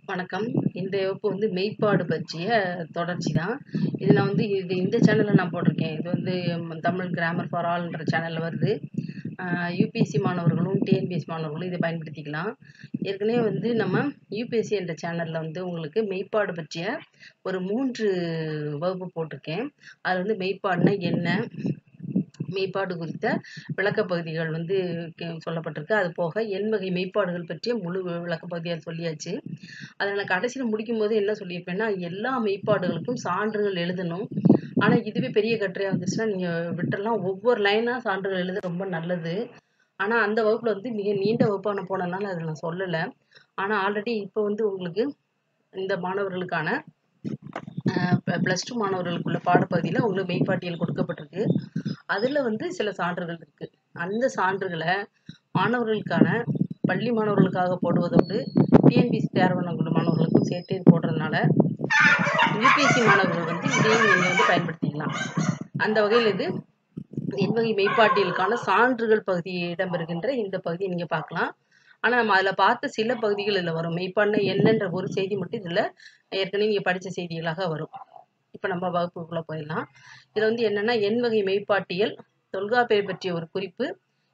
வணக்கம். இன்றைய வகுப்பு வந்து மெய்ப்பாடு பற்றிய தொடர்ச்சி தான். இது நான் வந்து இது இந்த சேனல்ல நான் போட்டிருக்கேன். இது வந்து ம் தமிழ் கிராமர் ஃபார் ஆல்ன்ற சேனல்ல வருது. அ யுபிஎஸ்சி மாணவர்களும், டிஎன்பிஎஸ்சி மாணவர்களும் இதை பயன்படுத்திக்கலாம். ஏற்கனவே வந்து நம்ம யுபிஎஸ்சி என்ற சேனல்ல வந்து உங்களுக்கு மெய்ப்பாடு பற்றிய ஒரு 3 வகுப்பு போட்டிருக்கேன். அது வந்து மெய்ப்பாடுனா என்ன? மெய்ப்பாடு குறித்த விளக்கப் பகுதிகள் வந்து கே சொல்லப்பட்டிருக்கு. அது போக எண்வகை மெய்ப்பாடுகள் பற்றிய முழு விளக்கப் பகுதியா சொல்லியாச்சு. அத நான் கடைசியில முடிக்கும்போது என்ன சொல்லியிருப்பேன்னா, எல்லா மெய்ப்பாடுகளுக்கும் சான்றுகள் எழுதணும். ஆனா இதுவே பெரிய கட்டுரையா வந்துருச்சுன்னா, நீங்க விட்டுறலாம். ஒவ்வொரு லைனா சான்றுகள் எழுத ரொம்ப நல்லது. ஆனா அந்த வகுப்புல வந்து மிக நீண்ட வகுப்பா நான் போனனால அத நான் சொல்லல. ஆனா ஆல்ரெடி இப்ப வந்து உங்களுக்கு இந்த மாணவர்களுக்கான அ ப பிளஸ் 2 மாணவர்களுக்குள்ள பாடப்பகுதியில உங்களுக்கு மெய்ப்பாட்டியல் கொடுக்கப்பட்டிருக்கு. அதுல வந்து சில சான்றுகள் இருக்கு. அந்த சான்றுகள மாணவர்களுக்கான பள்ளி மாணவர்களுக்காக போடுவதோடு, டிஎன்பிஎஸ்சி தயார் பண்ணக்கூடிய மாணவர்களுக்கும் சேர்த்தே போடுறதுனால, யுபிஎஸ்சி மாணவர்கள் வந்து இதையும் நீங்க வந்து பயன்படுத்திக்கலாம். அந்த வகையில இது எண்வகை மெய்ப்பாட்டியலுக்கான சான்றுகள் பகுதி இடம்பெறுகின்ற இந்த பகுதிய நீங்க பார்க்கலாம். ஆனா நம்ம அதுல பார்த்த சில பகுதிகள் இதுல வரும். மெய்ப்பாடுனா என்னன்ற ஒரு செய்தி மட்டும் இதுல ஏற்கனவே நீங்க படிச்ச செய்திகளாக வரும். இப்ப நம்ம வகுப்புக்குள்ள போயிடலாம். இதுல வந்து என்னன்னா, எண்வகை மெய்ப்பாட்டியல், தொல்காப்பியர் பற்றிய ஒரு குறிப்பு,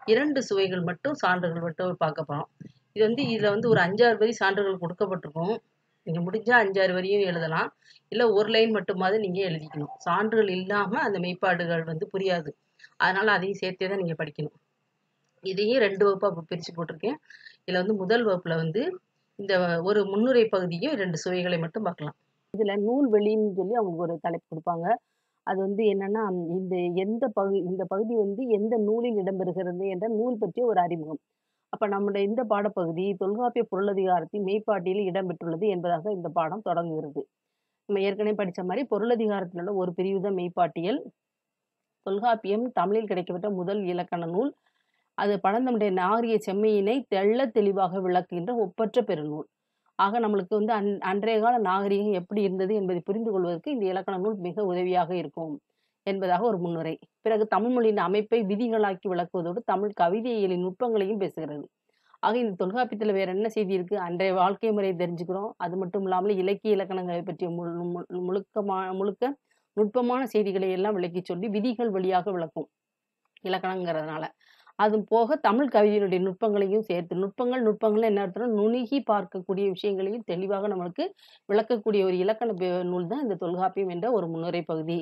2 சுவைகள் மட்டும் சான்றுகள் மட்டும் பார்க்க போறோம். இது வந்து இதுல வந்து ஒரு 5, 6 வரி சான்றுகள் கொடுக்கப்பட்டிருக்கும். நீங்க முடிஞ்சா 5, 6 வரியும் எழுதலாம். இல்ல ஒரு லைன் மட்டுமாவது நீங்க எழுதிக்கணும். சான்றுகள் இல்லாம அந்த மெய்ப்பாடுகள் வந்து புரியாது. அதனால அதையும் சேர்த்தே தான் நீங்க படிக்கணும். இதையும் 2 வகுப்பா பிரிச்சு போட்டிருக்கேன். இதுல வந்து முதல் வகுப்புல வந்து இந்த ஒரு முன்னுரை பகுதியும் 2 சுவைகளை மட்டும் பார்க்கலாம். இதுல நூல்வெளின்னு சொல்லி அவங்களுக்கு ஒரு தலைப்பு குடுப்பாங்க. அது வந்து என்னன்னா, இந்த எந்த பகு இந்த பகுதி வந்து எந்த நூலில் இடம்பெறுகிறது என்ற நூல் பற்றிய ஒரு அறிமுகம். அப்ப நம்முடைய இந்த பாடப்பகுதி தொல்காப்பிய பொருளதிகாரத்தின் மெய்ப்பாட்டியலில் இடம்பெற்றுள்ளது என்பதாக இந்த பாடம் தொடங்குகிறது. நம்ம ஏற்கனவே படிச்ச மாரி பொருளதிகாரத்துல உள்ள ஒரு பிரிவு தான் மெய்ப்பாட்டியல். தொல்காப்பியம் தமிழில் கிடைக்கப்பெற்ற முதல் இலக்கண நூல். அது பழந்தமிழுடைய நாகரிக செம்மையினை தெள்ளத் தெளிவாக விளக்குகின்ற ஒப்பற்ற பெருநூல். ஆக நம்மளுக்கு வந்து அன் அன்றைய கால நாகரிகம் எப்படி இருந்தது என்பதை புரிந்து கொள்வதற்கு இந்த இலக்கண நூல் மிக உதவியாக இருக்கும் என்பதாக ஒரு முன்னுரை. பிறகு தமிழ் மொழியின் அமைப்பை விதிகளாக்கி விளக்குவதோடு, தமிழ் கவிதையியலின் நுட்பங்களையும் பேசுகிறது. ஆக இந்த தொல்காப்பியத்துல வேற என்ன செய்தி இருக்கு? அன்றைய வாழ்க்கை முறைய தெரிஞ்சுக்கிறோம். அது மட்டும் இல்லாமல இலக்கிய இலக்கணங்களை பற்றிய முழு மு முழுக்கமா முழுக்க நுட்பமான செய்திகளை எல்லாம் விளக்கிச் சொல்லி விதிகள் வழியாக விளக்கும். இலக்கணங்கிறதுனால. அதுவும் போக தமிழ் கவிதையினுடைய நுட்பங்களையும் சேர்த்து நுட்பங்கள் நுட்பங்கள்னா என்ன அர்த்தம்னா, நுணுகி பார்க்கக்கூடிய விஷயங்களையும் தெளிவாக நம்மளுக்கு விளக்கக்கூடிய ஒரு இலக்கண பெ நூல் தான் இந்த தொல்காப்பியம் என்ற ஒரு முன்னுரை பகுதி.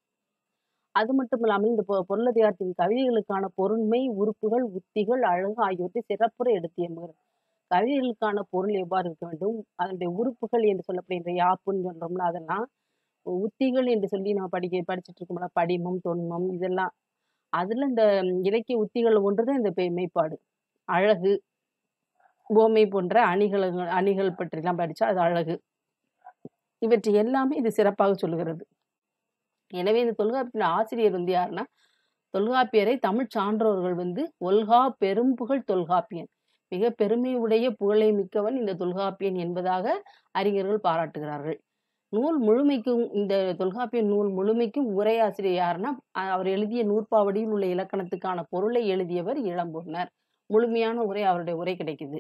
அது மட்டும் இல்லாமல் இந்த பொ பொருளதிகாரத்தின் கவிதைகளுக்கான பொருண்மை, உறுப்புகள், உத்திகள், அழகு ஆகியவற்றை சிறப்புற எடுத்து எம்புகிறது. கவிதைகளுக்கான பொருள் எவ்வாறு இருக்க வேண்டும்? அதனுடைய உறுப்புகள் என்று சொல்லப்படுகின்ற யாப்புன்னு சொல்றோம்ல அதெல்லாம், உத்திகள் என்று சொல்லி நம்ம படிக்க படிச்சுட்டு இருக்கோம்ல படிமம், தொன்மம் இதெல்லாம். அதுல இந்த இலக்கிய உத்திகள்ல ஒன்று தான் இந்த பெ மெய்ப்பாடு. அழகு, உவமை போன்ற அணிகள அணிகள் பற்றிலாம் படிச்சா அது அழகு. இவற்றை எல்லாமே இது சிறப்பாக சொல்லுகிறது. எனவே இந்த தொல்காப்பியத்தின் ஆசிரியர் வந்து யாருன்னா, தொல்காப்பியரை தமிழ்ச் சான்றோர்கள் வந்து ஒல்கா பெரும்புகழ் தொல்காப்பியன். மிக பெருமை உடைய புகழை மிக்கவன் இந்த தொல்காப்பியன் என்பதாக அறிஞர்கள் பாராட்டுகிறார்கள். நூல் முழுமைக்கும் இந்த தொல்காப்பிய நூல் முழுமைக்கும் உரையாசிரியர் யாருன்னா, அவர் எழுதிய நூற்பாவடியில் உள்ள இலக்கணத்துக்கான பொருளை எழுதியவர் இளம்பூரணர். முழுமையான உரை அவருடைய உரை கிடைக்குது.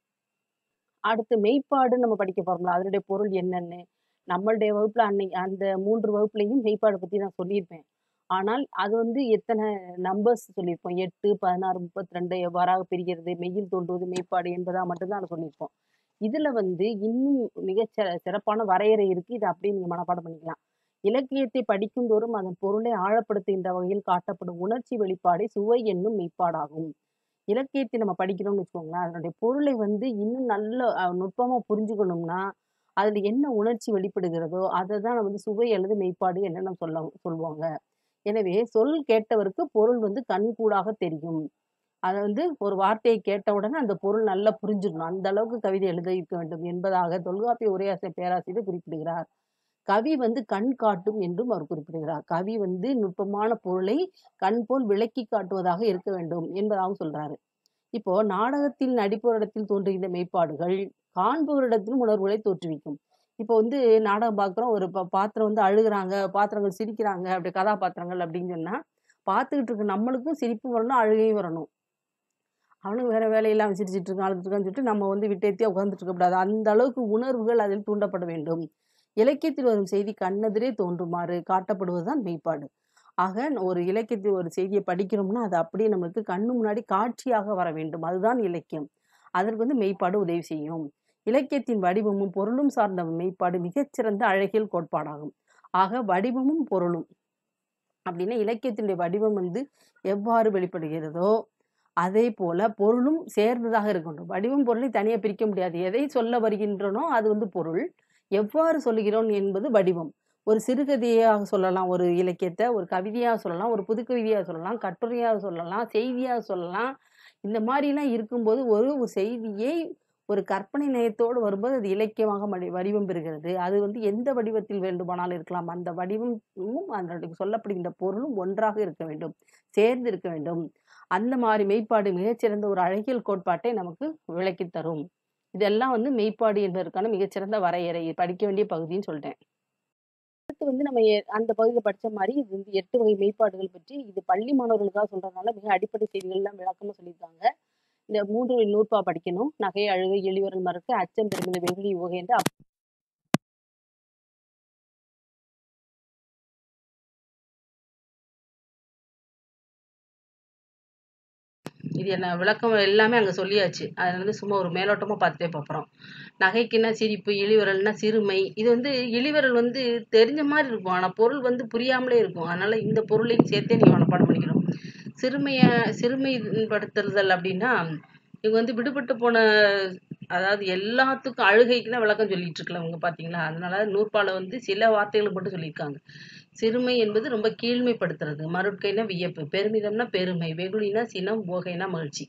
அடுத்து மெய்ப்பாடு நம்ம படிக்க போறோம்ல, அதனுடைய பொருள் என்னன்னு, நம்மளுடைய வகுப்புல அன்னைக்கு அந்த 3 வகுப்புலயும் மெய்ப்பாட பத்தி நான் சொல்லியிருப்பேன். ஆனால் அது வந்து எத்தன நம்பர்ஸ் சொல்லியிருப்போம். 8, 16, 32 எவ்வாறாக பிரிகிறது, மெய்யில் தோன்றுவது மெய்ப்பாடு என்பதா மட்டும் தான் சொல்லியிருப்போம். இதுல வந்து இன்னும் மிகச் சிற சிறப்பான வரையறை இருக்கு. இத அப்படியே நீங்க மனப்பாடம் பண்ணிக்கலாம். இலக்கியத்தை படிக்குந்தோறும் அதன் பொருளை ஆழப்படுத்துகின்ற வகையில் காட்டப்படும் உணர்ச்சி வெளிப்பாடே சுவை என்னும் மெய்ப்பாடாகும். இலக்கியத்தை நம்ம படிக்கிறோம்னு வச்சுக்கோங்களேன், அதனுடைய பொருளை வந்து இன்னும் நல்ல அ நுட்பமா புரிஞ்சுக்கணும்னா, அதுல என்ன உணர்ச்சி வெளிப்படுகிறதோ, அத தான் வந்து சுவை அல்லது மெய்ப்பாடு என்று நம்ம சொல்ல சொல்லுவாங்க. எனவே சொல் கேட்டவருக்கு பொருள் வந்து கண்கூடாக தெரியும். அத வந்து ஒரு வார்த்தையை கேட்ட உடனே அந்த பொருள் நல்லா புரிஞ்சிடணும். அந்த அளவுக்கு கவிதை எழுதியிருக்க வேண்டும் என்பதாக தொல்காப்பிய உரையாசிரியர் பேராசிரியர் குறிப்பிடுகிறார். கவி வந்து கண் காட்டும் என்றும் அவர் குறிப்பிடுகிறார். கவி வந்து நுட்பமான பொருளை கண் போல் விளக்கிக் காட்டுவதாக இருக்க வேண்டும் என்பதாகவும் சொல்றாரு. இப்போ நாடகத்தில் நடிப்பவரிடத்தில் தோன்றுகின்ற மெய்ப்பாடுகள், காண்பவரிடத்திலும் உணர்வுகளை தோற்றுவிக்கும். இப்போ வந்து நாடகம் பார்க்குறோம். ஒரு ப பாத்திரம் வந்து அழுகுறாங்க, பாத்திரங்கள் சிரிக்கிறாங்க, அப்படி கதாபாத்திரங்கள் அப்படின்னு சொன்னா, பார்த்துக்கிட்டு இருக்க நம்மளுக்கும் சிரிப்பும் வரணும், அழுகையும் வரணும். அவனுக்கு வேற வேலையெல்லாம் சிரிச்சிட்டு இருக்கான் அழுதுட்டு இருக்கான்னு சொல்லிட்டு நம்ம வந்து விட்டேத்தியா உட்கார்ந்துட்டு இருக்கக்கூடாது அந்த அளவுக்கு உணர்வுகள் அதில் தூண்டப்பட வேண்டும் இலக்கியத்தில் வரும் செய்தி கண்ணெதிரே தோன்றுமாறு காட்டப்படுவதுதான் மெய்ப்பாடு ஆக ஒரு இலக்கியத்தில் ஒரு செய்தியை படிக்கிறோம்னா அது அப்படியே நம்மளுக்கு கண்ணு முன்னாடி காட்சியாக வர வேண்டும் அதுதான் இலக்கியம் அதற்கு வந்து மெய்ப்பாடு உதவி செய்யும் இலக்கியத்தின் வடிவமும் பொருளும் சார்ந்த மெய்ப்பாடு மிகச்சிறந்த அழகியல் கோட்பாடாகும் ஆக வடிவமும் பொருளும் அப்படின்னா இலக்கியத்தினுடைய வடிவம் வந்து எவ்வாறு வெளிப்படுகிறதோ அதே போல பொருளும் சேர்ந்ததாக இருக்கணும் வடிவம் பொருளை தனியாக பிரிக்க முடியாது எதை சொல்ல வருகின்றனோ அது வந்து பொருள் எவ்வாறு சொல்லுகிறோம் என்பது வடிவம் ஒரு சிறுகதையாக சொல்லலாம் ஒரு இலக்கியத்தை ஒரு கவிதையாக சொல்லலாம் ஒரு புதுக்கவிதையாக சொல்லலாம் கட்டுரையாக சொல்லலாம் செய்தியாக சொல்லலாம் இந்த மாதிரிலாம் இருக்கும்போது ஒரு ஒரு செய்தியை ஒரு கற்பனை நயத்தோடு வரும்போது அது இலக்கியமாக மடி- வடிவம் பெறுகிறது அது வந்து எந்த வடிவத்தில் வேண்டுமானாலும் இருக்கலாம் அந்த வடிவமும் அதனுடைய சொல்லப்படுகின்ற பொருளும் ஒன்றாக இருக்க வேண்டும் சேர்ந்து இருக்க வேண்டும் அந்த மாதிரி மெய்ப்பாடு மிகச்சிறந்த ஒரு அழகியல் கோட்பாட்டை நமக்கு விளக்கித் தரும் இதெல்லாம் வந்து மெய்ப்பாடு என்பதற்கான மிகச்சிறந்த வரையறை படிக்க வேண்டிய பகுதின்னு சொல்லிட்டேன் அடுத்து வந்து நம்ம எ- அந்த பகுதியில் படிச்ச மாதிரி இது வந்து எட்டு வகை மெய்ப்பாடுகள் பற்றி இது பள்ளி மாணவர்களுக்காக சொல்றதுனால மிக அடிப்படை செய்திகள்லாம் விளக்கமா சொல்லியிருக்காங்க இந்த மூன்று நூற்பா படிக்கணும் நகை அழுகை எளிவரல் மறுக்க அச்சம் பெருமித வெகுளி உகை என்று அப்~ இது என்ன விளக்கம் எல்லாமே அங்க சொல்லியாச்சு அது வந்து சும்மா ஒரு மேலோட்டமா பார்த்துட்டே போறோம் நகைக்குன்னா சிரிப்பு இளிவரல்னா சிறுமை இது வந்து இளிவரல் வந்து தெரிஞ்ச மாதிரி இருக்கும் ஆனா பொருள் வந்து புரியாமலே இருக்கும் அதனால இந்த பொருளையும் சேர்த்தே நீங்க மனப்பாடம் பண்ணிக்கணும் சிறுமைய சிறுமைப்படுத்துதல் அப்படின்னா இவங்க வந்து விடுபட்டு போன அதாவது எல்லாத்துக்கும் அழுகைக்கு தான் விளக்கம் சொல்லிட்டு இருக்கல இவங்க பாத்தீங்களா அதனால நூற்பால வந்து சில வார்த்தைகளை மட்டும் சொல்லியிருக்காங்க சிறுமை என்பது ரொம்ப கீழ்மைப்படுத்துறது மருட்கைனா வியப்பு பெருமிதம்னா பெருமை வெகுளினா சினம் போகைனா மகிழ்ச்சி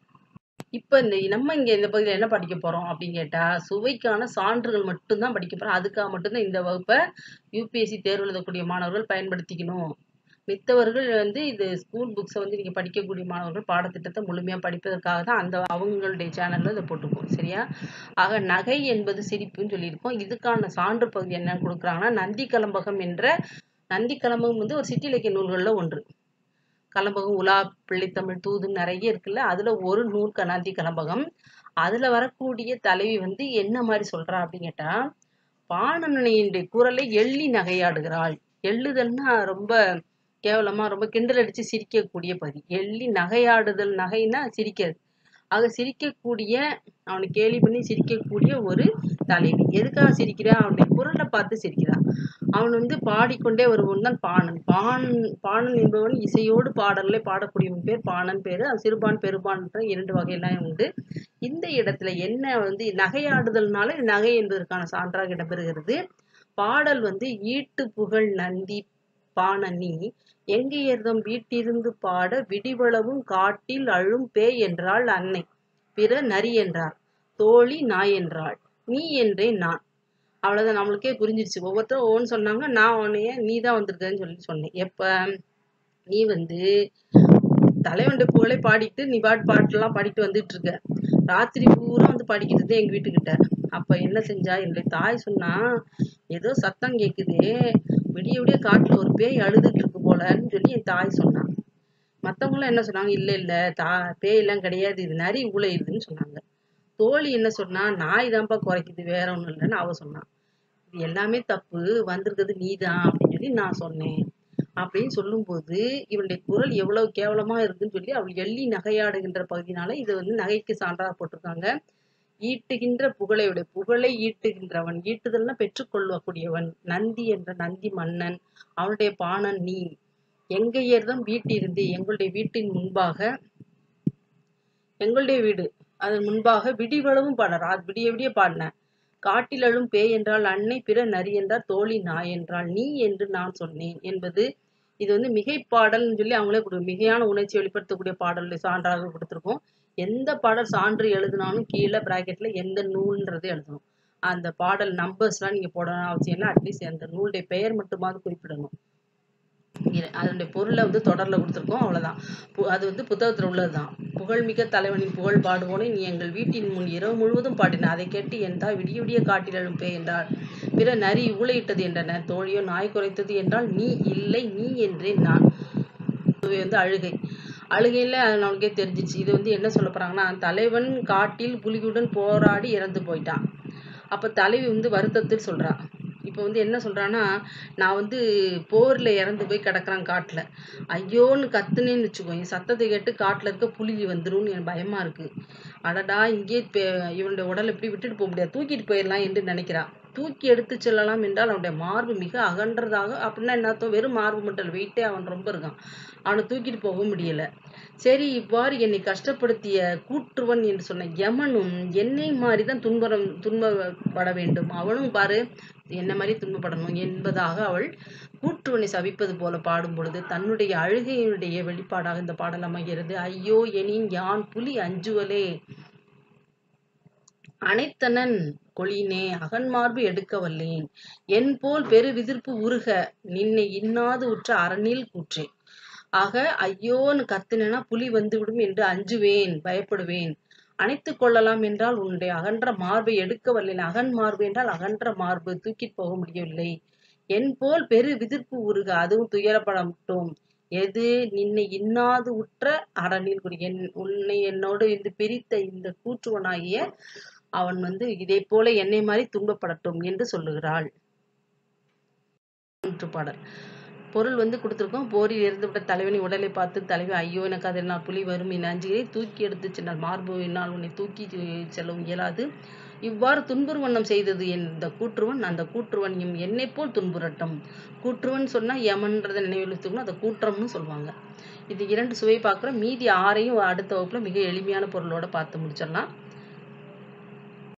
இப்ப இந்த நம்ம இங்க இந்த பகுதியில என்ன படிக்க போறோம் அப்படின்னு கேட்டா சுவைக்கான சான்றுகள் மட்டும்தான் படிக்க போறோம் அதுக்காக மட்டும்தான் இந்த வகுப்பை யூபிஎஸ்சி தேர்வு எழுதக்கூடிய மாணவர்கள் பயன்படுத்திக்கணும் மித்தவர்கள் வந்து இது ஸ்கூல் புக்ஸை வந்து நீங்க படிக்கக்கூடிய மாணவர்கள் பாடத்திட்டத்தை முழுமையா படிப்பதற்காக தான் அந்த அவங்களுடைய சேனல்ல இதை போட்டிருக்கோம் சரியா ஆக நகை என்பது சிரிப்புன்னு சொல்லியிருக்கோம் இதுக்கான சான்று பகுதி என்ன கொடுக்குறாங்கன்னா நந்தி கலம்பகம் என்ற நந்தி கலம்பகம் வந்து ஒரு சிற்றி இலக்கிய நூல்கள்ல ஒன்று கலம்பகம் உலா பிள்ளைத்தமிழ் தூது நிறைய இருக்குல்ல அதுல ஒரு நூல் க- நந்தி கலம்பகம் அதுல வரக்கூடிய தலைவி வந்து என்ன மாதிரி சொல்றா அப்படின்னு கேட்டா பாணனுடைய குரலை எள்ளி நகையாடுகிறாள் எள்ளுதல்னா ரொம்ப கேவலமா ரொம்ப கிண்டல் அடிச்சு சிரிக்கக்கூடிய பதி எள்ளி நகையாடுதல் நகைன்னா சிரிக்கிறது ஆக சிரிக்கக்கூடிய அவனை கேலி பண்ணி சிரிக்கக்கூடிய ஒரு தலைவி எதுக்காக சிரிக்கிறா அவனுடைய குரலை பார்த்து சிரிக்கிறான் அவன் வந்து பாடிக்கொண்டே வருவன் தான் பாணன் பாண் பாணன் என்பவன் இசையோடு பாடல்களை பாடக்கூடியவன் பேர் பாணன் பேரு அது சிறுபான் பெருபான்ற இரண்டு வகையெல்லாம் உண்டு இந்த இடத்துல என்ன வந்து நகையாடுதல்னால இது நகை என்பதற்கான சான்றாக இடம்பெறுகிறது பாடல் வந்து ஈட்டு புகழ் நந்தி பாணனி எங்கேயர்தம் வீட்டிருந்து பாட விடிவளவும் காட்டில் அழும் பேய் என்றாள் அன்னை பிற நரி என்றார் தோழி நாய் என்றாள் நீ என்றேன் நான் அவ்வளவுதான் நம்மளுக்கே புரிஞ்சிருச்சு ஒவ்வொருத்தரும் ஒவ்வொன்று சொன்னாங்க நான் உன்னைய நீ தான் வந்திருக்கேன்னு சொல்லி சொன்னேன் எப்ப நீ வந்து தலைவண்ட புகழை பாடிட்டு நீ பாட்டு பாட்டெல்லாம் பாடிட்டு வந்துட்டு இருக்க ராத்திரி பூரா வந்து பாடிக்கிட்டு இருந்தே எங்க வீட்டுக்கிட்ட அப்ப என்ன செஞ்சா என்னுடைய தாய் சொன்னா ஏதோ சத்தம் கேக்குதே விடிய விடிய காட்டுல ஒரு பேய் அழுதுட்டு இருக்கு போலன்னு சொல்லி என் தாய் சொன்னா மத்தவங்க என்ன சொன்னாங்க இல்ல இல்ல தா பேய் எல்லாம் கிடையாது இது நரி உழையுதுன்னு சொன்னாங்க தோழி என்ன சொன்னா நாய் தான்ப்பா குறைக்குது வேற ஒண்ணும் இல்லைன்னு அவ சொன்னா இது எல்லாமே தப்பு வந்திருக்கிறது நீதான் அப்படின்னு சொல்லி நான் சொன்னேன் அப்படின்னு சொல்லும்போது இவளுடைய குரல் எவ்வளவு கேவலமா இருக்குன்னு சொல்லி அவள் எள்ளி நகையாடுகின்ற பகுதினால இது வந்து நகைக்கு சான்றாக போட்டிருக்காங்க ஈட்டுகின்ற புகழையுடைய புகழை ஈட்டுகின்றவன் ஈட்டுதல்னா பெற்றுக்கொள்ளக்கூடியவன் நந்தி என்ற நந்தி மன்னன் அவனுடைய பாணன் நீ எங்கையர்தம் வீட்டிருந்து எங்களுடைய வீட்டின் முன்பாக எங்களுடைய வீடு அதன் முன்பாக விடிவளவும் பாடுற விடிய விடிய பாடின காட்டிலழும் பேய் என்றால் அன்னை பிற நரி என்றால் தோழி நாய் என்றால் நீ என்று நான் சொன்னேன் என்பது இது வந்து மிகைப்பாடல்னு சொல்லி அவங்களே கொடு மிகையான உணர்ச்சி வெளிப்படுத்தக்கூடிய பாடலுடைய சான்றாக கொடுத்துருக்கோம் எந்த பாடல் சான்று எழுதினாலும் கீழே பிராக்கெட்ல எந்த நூல்ன்றது எழுதணும் அந்த பாடல் நம்பர்ஸ்லாம் நீங்க போடணும் அவசியம் இல்லை அட்லீஸ்ட் அந்த நூலுடைய பெயர் மட்டுமாவது குறிப்பிடணும் இர- அதனுடைய பொருளை வந்து தொடர்ல கொடுத்துருக்கோம் அவ்வளவுதான் பு- அது வந்து புத்தகத்துல உள்ளதுதான் புகழ்மிக்க தலைவனின் புகழ் பாடுவோனே நீ எங்கள் வீட்டின் முன் இரவு முழுவதும் பாடின அதை கேட்டு என் தாய் விடிய விடிய காட்டில் எழுப்பே என்றாள் பிற நரி ஊளையிட்டது என்றன தோழியோ நாய் குறைத்தது என்றால் நீ இல்லை நீ என்றேன் நான் இதுவே வந்து அழுகை அழுகையில அது நம்மளுக்கே தெரிஞ்சிச்சு இது வந்து என்ன சொல்ல போறாங்கன்னா தலைவன் காட்டில் புலியுடன் போராடி இறந்து போயிட்டான் அப்ப தலைவி வந்து வருத்தத்தில் சொல்றா இப்போ வந்து என்ன சொல்றான்னா நான் வந்து போர்ல இறந்து போய் கிடக்குறேன் காட்டுல ஐயோன்னு கத்துனேன்னு வச்சுக்கோ என் சத்தத்தை கேட்டு காட்டுல இருக்க புலி வந்துரும்னு எனக்கு பயமா இருக்கு அடடா இங்கே இவனுடைய உடலை எப்படி விட்டுட்டு போக முடியாது தூக்கிட்டு போயிடலாம் என்று நினைக்கிறா தூக்கி எடுத்து செல்லலாம் என்றால் அவனுடைய மார்பு மிக அகன்றதாக அப்படின்னா என்ன அர்த்தம் வெறும் மார்பு மட்டும் வெயிட்டே அவன் ரொம்ப இருக்கான் அவனை தூக்கிட்டு போக முடியல சரி இவ்வாறு என்னை கஷ்டப்படுத்திய கூற்றுவன் என்று சொன்ன யமனும் என்னை மாதிரிதான் துன்பரம் துன்பப்பட வேண்டும் அவனும் பாரு என்ன மாதிரி துன்பப்படணும் என்பதாக அவள் கூற்றுவனை சபிப்பது போல பாடும் பொழுது தன்னுடைய அழுகையினுடைய வெளிப்பாடாக இந்த பாடல் அமைகிறது ஐயோ எனின் யான் புலி அஞ்சுவலே அனைத்தனன் கொளினே அகன்மார்பு எடுக்க வல்லேன் என் போல் பெரு விதிர்ப்பு உருக நின்னை இன்னாது உற்ற அரணில் கூற்றே ஆக ஐயோன்னு கத்துனேன்னா புலி வந்துவிடும் என்று அஞ்சுவேன் பயப்படுவேன் அணைத்து கொள்ளலாம் என்றால் உன்னுடைய அகன்ற மார்பை எடுக்க வல்லேன் அகன் மார்பு என்றால் அகன்ற மார்பு தூக்கிட்டு போக முடியவில்லை என் போல் பெரு விதிர்ப்பு உருக அதுவும் துயரப்படட்டும் எது நின்னை இன்னாது உற்ற அரணில் குறி என் உன்னை என்னோடு இது பிரித்த இந்த கூற்றுவனாகிய அவன் வந்து இதே போல என்னை மாதிரி துன்பப்படட்டும் என்று சொல்லுகிறாள் பாடல் பொருள் வந்து கொடுத்துருக்கோம் போரில் இருந்துவிட்ட தலைவனின் உடலை பார்த்து தலைவி ஐயோ எனக்கு அதில் நான் புலி வரும் என் அஞ்சுகிறே தூக்கி எடுத்து சென்றால் மார்பு என்னால் உன்னை தூக்கி செல்லவும் இயலாது இவ்வாறு துன்புறுவண்ணம் செய்தது இந்த கூற்றுவன் அந்த கூற்றுவன் எம் என்னை போல் துன்புறட்டும் கூற்றுவன் சொன்னா யமன்றதை நினைவில் வச்சுக்கணும் அதை கூற்றம்னு சொல்லுவாங்க இது இரண்டு சுவை பார்க்குறோம் மீதி ஆறையும் அடுத்த வகுப்புல மிக எளிமையான பொருளோட பார்த்து முடிச்சிடலாம்